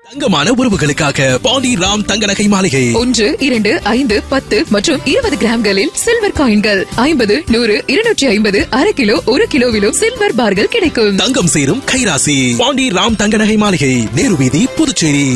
தங்கமான உறவுகளுக்காக பாண்டி ராம் தங்க நகை மாளிகை ஒன்று இரண்டு ஐந்து பத்து மற்றும் இருபது கிராம்களில் சில்வர் காயின்கள் ஐம்பது நூறு இருநூற்றி ஐம்பது அரை கிலோ ஒரு கிலோவிலும் சில்வர் பார்கள் கிடைக்கும் தங்கம் சேரும் கைராசி பாண்டி ராம் தங்க நகை மாளிகை நேரு வீதி புதுச்சேரி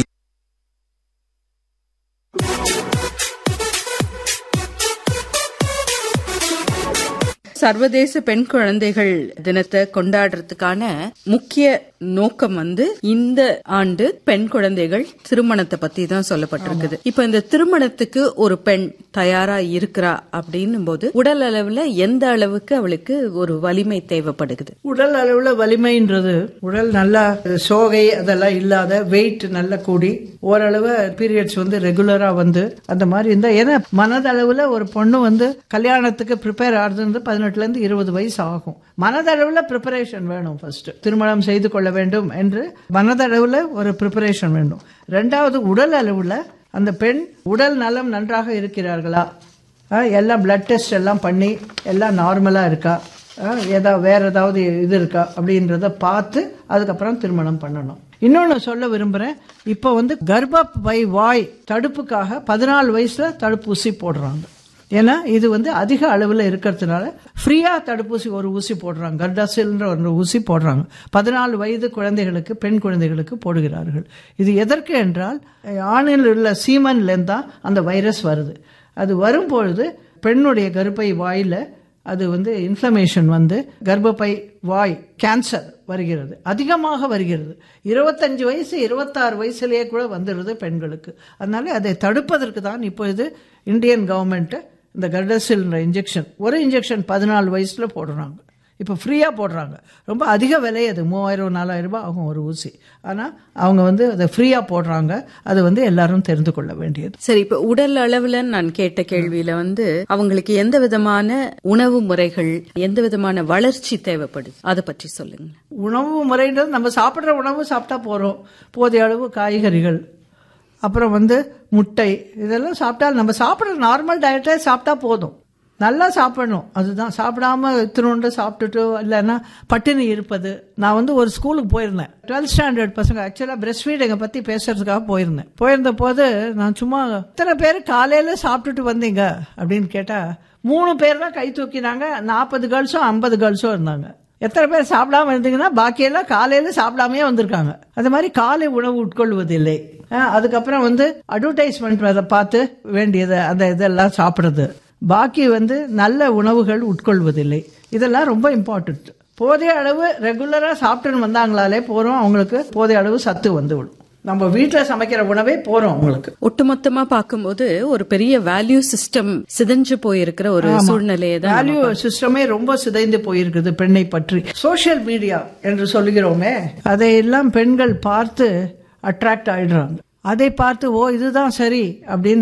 சர்வதேச பெண் குழந்தைகள் தினத்தை கொண்டாடுறதுக்கான முக்கிய நோக்கம் வந்து இந்த ஆண்டு பெண் குழந்தைகள் திருமணத்தை பத்தி தான் சொல்லப்பட்டிருக்குது இப்ப இந்த திருமணத்துக்கு ஒரு பெண் தயாரா இருக்கிறா அப்படின்னும் போது உடல் அளவுல எந்த அளவுக்கு அவளுக்கு ஒரு வலிமை தேவைப்படுகிறது உடல் அளவுல வலிமைன்றது உடல் நல்லா சோகை அதெல்லாம் இல்லாத வெயிட் நல்லா கூடி ஓரளவு பீரியட்ஸ் வந்து ரெகுலரா வந்து அந்த மாதிரி இருந்தா ஏன்னா மனதளவுல ஒரு பொண்ணு வந்து கல்யாணத்துக்கு ப்ரிப்பேர் ஆகுறது பதினெட்டுல இருந்து இருபது வயசு ஆகும் மனதளவுல ப்ரிப்பரேஷன் வேணும் ஃபர்ஸ்ட் திருமணம் செய்து கொள்ள வேண்டும் என்று மனதளவுல ஒரு ப்ரிப்பரேஷன் வேண்டும் ரெண்டாவது உடல் அளவுல அந்த பெண் உடல் நலம் நன்றாக இருக்கிறார்களா ஆஹ் எல்லாம் பிளட் டெஸ்ட் எல்லாம் பண்ணி எல்லாம் நார்மலா இருக்கா ஆஹ் ஏதாவது வேற ஏதாவது இது இருக்கா அப்படின்றத பார்த்து அதுக்கப்புறம் திருமணம் பண்ணணும் இன்னொன்று சொல்ல விரும்புகிறேன் இப்போ வந்து கர்ப்பப்பை வாய் தடுப்புக்காக பதினாலு வயசுல தடுப்பூசி போடுறாங்க ஏன்னா இது வந்து அதிக அளவில் இருக்கிறதுனால ஃப்ரீயா தடுப்பூசி ஒரு ஊசி போடுறாங்க கர்டாசில்ன்ற ஒரு ஊசி போடுறாங்க பதினாலு வயது குழந்தைகளுக்கு பெண் குழந்தைகளுக்கு போடுகிறார்கள் இது எதற்கு என்றால் ஆணில் உள்ள சீமன்லேருந்து தான் அந்த வைரஸ் வருது அது வரும்பொழுது பெண்ணுடைய கர்ப்பை வாயில அது வந்து இன்ஃப்ளமேஷன் வந்து கர்ப்பப்பை வாய் கேன்சர் வருகிறது அதிகமாக வருகிறது இருபத்தஞ்சு வயசு இருபத்தாறு வயசுலேயே கூட வந்துடுது பெண்களுக்கு அதனால அதை தடுப்பதற்கு தான் இப்போ இது இந்தியன் கவர்மெண்ட் இந்த கர்டசில்ன்ற இன்ஜெக்ஷன் ஒரு இன்ஜெக்ஷன் பதினாலு வயசுல போடுறாங்க இப்போ ஃப்ரீயாக போடுறாங்க ரொம்ப அதிக விலை அது மூவாயிரம் நாலாயிரம் ரூபாய் ஆகும் ஒரு ஊசி ஆனால் அவங்க வந்து அதை ஃப்ரீயாக போடுறாங்க அது வந்து எல்லாரும் தெரிந்து கொள்ள வேண்டியது சரி இப்ப உடல் அளவுல நான் கேட்ட கேள்வியில வந்து அவங்களுக்கு எந்த விதமான உணவு முறைகள் எந்த விதமான வளர்ச்சி தேவைப்படுது அதை பற்றி சொல்லுங்க உணவு முறைன்றது நம்ம சாப்பிட்ற உணவு சாப்பிட்டா போகிறோம் போதிய அளவு காய்கறிகள் அப்புறம் வந்து முட்டை இதெல்லாம் சாப்பிட்டா நம்ம சாப்பிட்ற நார்மல் டயட்டே சாப்பிட்டா போதும் நல்லா சாப்பிடணும் அதுதான் சாப்பிடாம இத்தினோண்டு சாப்பிட்டுட்டு இல்லைன்னா பட்டினி இருப்பது நான் வந்து ஒரு ஸ்கூலுக்கு போயிருந்தேன் டுவெல்த் ஸ்டாண்டர்ட் பசங்க ஆக்சுவலாக பிரஸ்ட் ஃபீடிங்கை பற்றி பேசுறதுக்காக போயிருந்தேன் போயிருந்த போது நான் சும்மா இத்தனை பேர் காலையில சாப்பிட்டுட்டு வந்தீங்க அப்படின்னு கேட்டால் மூணு பேர் தான் கை தூக்கினாங்க நாற்பது கேர்ள்ஸும் ஐம்பது கேர்ள்ஸும் இருந்தாங்க எத்தனை பேர் சாப்பிடாம இருந்தீங்கன்னா பாக்கியெல்லாம் காலையில சாப்பிடாமயே வந்திருக்காங்க அது மாதிரி காலை உணவு உட்கொள்வதில்லை அஹ் அதுக்கப்புறம் வந்து அட்வர்டைஸ்மெண்ட் அதை பார்த்து வேண்டியதை அந்த இதெல்லாம் சாப்பிடுறது பாக்கி வந்து நல்ல உணவுகள் உட்கொள்வதில்லை இதெல்லாம் ரொம்ப இம்பார்ட்டன்ட் போதிய அளவு ரெகுலரா சாப்பிட்டுன்னு வந்தாங்களாலே போறோம் அவங்களுக்கு போதிய அளவு சத்து வந்துவிடும் நம்ம வீட்டில் சமைக்கிற உணவே போறோம் அவங்களுக்கு ஒட்டுமொத்தமா பார்க்கும்போது ஒரு பெரிய வேல்யூ சிஸ்டம் சிதைஞ்சு போயிருக்கிற ஒரு சூழ்நிலையை தான் வேல்யூ சிஸ்டமே ரொம்ப சிதைந்து போயிருக்குது பெண்ணை பற்றி சோஷியல் மீடியா என்று சொல்லுகிறோமே அதையெல்லாம் பெண்கள் பார்த்து அட்ராக்ட் ஆயிடுறாங்க அதை பார்த்து ஓ இதுதான் சரி அப்படின்னு